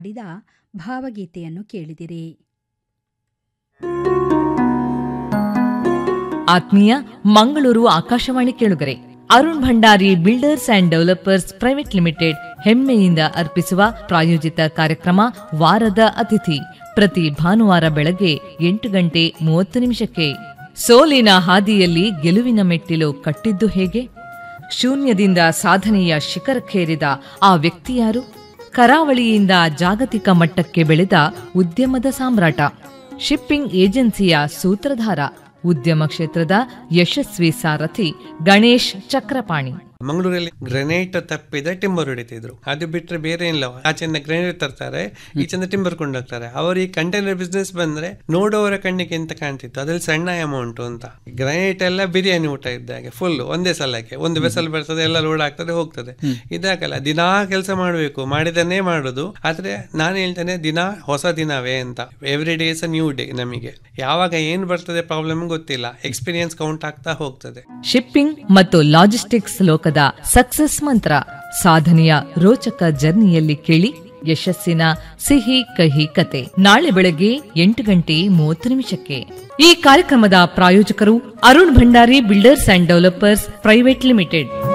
ಹಾಡಿದ ಭಾವಗೀತೆಯನ್ನು ಕೇಳಿದಿರಿ ಆತ್ಮೀಯ ಮಂಗಳೂರು ಆಕಾಶವಾಣಿ ಕೇಳುಗರೆ Arun Bhandari builders and developers private limited ಹೆಮ್ಮೆಯಿಂದ ಅರ್ಪಿಸುವ ಪ್ರಾಯೋಜಿತ ಕಾರ್ಯಕ್ರಮ ವಾರದ ಅತಿಥಿ ಪ್ರತಿ ಭಾನುವಾರ ಬೆಳಗ್ಗೆ ಎಂಟು ಗಂಟೆ ಮೂವತ್ತು ನಿಮಿಷಕ್ಕೆ ಸೋಲಿನ ಹಾದಿಯಲ್ಲಿ ಗೆಲುವಿನ ಮೆಟ್ಟಿಲು ಕಟ್ಟಿದ್ದು ಹೇಗೆ ಶೂನ್ಯದಿಂದ ಸಾಧನೆಯ ಶಿಖರಕ್ಕೇರಿದ ಆ ವ್ಯಕ್ತಿ ಯಾರು ಕರಾವಳಿಯಿಂದ ಜಾಗತಿಕ ಮಟ್ಟಕ್ಕೆ ಬೆಳೆದ ಉದ್ಯಮದ ಸಾಮ್ರಾಟ ಶಿಪ್ಪಿಂಗ್ ಏಜೆನ್ಸಿಯ ಸೂತ್ರಧಾರ ಉದ್ಯಮ ಕ್ಷೇತ್ರದ ಯಶಸ್ವಿ ಸಾರಥಿ ಗಣೇಶ್ ಚಕ್ರಪಾಣಿ ಮಂಗಳೂರಲ್ಲಿ ಗ್ರೆನೈಟ್ ತಪ್ಪಿದ ಟಿಂಬರ್ ಹೊಡಿತಿದ್ರು ಅದು ಬಿಟ್ರೆ ಬೇರೆ ಇಲ್ಲ ಆಚೆಯಿಂದ ಗ್ರೆನೈಟ್ ತರ್ತಾರೆ ಈಚೆಯಿಂದ ಟಿಂಬರ್ ಕೊಂಡೋಗ್ತಾರೆ ಅವರು ಈ ಕಂಟೈನರ್ ಬಿಸ್ನೆಸ್ ಬಂದ್ರೆ ನೋಡೋವರ ಕಣ್ಣಿಗೆ ಎಂತ ಕಾಣ್ತಿತ್ತು ಅದ್ರಲ್ಲಿ ಸಣ್ಣ ಅಮೌಂಟ್ ಅಂತ ಗ್ರೆನೈಟ್ ಎಲ್ಲ ಬಿರಿಯಾನಿ ಊಟ ಇದ್ದಾಗೆ ಫುಲ್ ಒಂದೇ ಸಲಕ್ಕೆ ಒಂದು ಬೆಸಲ್ ಬರ್ತದೆ ಎಲ್ಲ ಲೋಡ್ ಆಗ್ತದೆ ಹೋಗ್ತದೆ ಇದಾಗಲ್ಲ ದಿನಾ ಕೆಲಸ ಮಾಡಬೇಕು ಮಾಡಿದನ್ನೇ ಮಾಡೋದು ಆದ್ರೆ ನಾನು ಹೇಳ್ತೇನೆ ದಿನ ಹೊಸ ದಿನವೇ ಅಂತ every day is a new day ನಮಗೆ ಯಾವಾಗ ಏನ್ ಬರ್ತದೆ ಪ್ರಾಬ್ಲಮ್ ಗೊತ್ತಿಲ್ಲ ಎಕ್ಸ್ಪೀರಿಯನ್ಸ್ ಕೌಂಟ್ ಆಗ್ತಾ ಹೋಗ್ತದೆ ಶಿಪ್ಪಿಂಗ್ ಮತ್ತು ಲಾಜಿಸ್ಟಿಕ್ಸ್ ಲೋಕದ ಸಕ್ಸಸ್ ಮಂತ್ರ ಸಾಧನೆಯ ರೋಚಕ ಜರ್ನಿಯಲ್ಲಿ ಕೇಳಿ ಯಶಸ್ಸಿನ ಸಿಹಿ ಕಹಿ ಕತೆ ನಾಳೆ ಬೆಳಗ್ಗೆ ಎಂಟು ಗಂಟೆ ಮೂವತ್ತು ನಿಮಿಷಕ್ಕೆ ಈ ಕಾರ್ಯಕ್ರಮದ ಪ್ರಾಯೋಜಕರು Arun Bhandari builders and developers private limited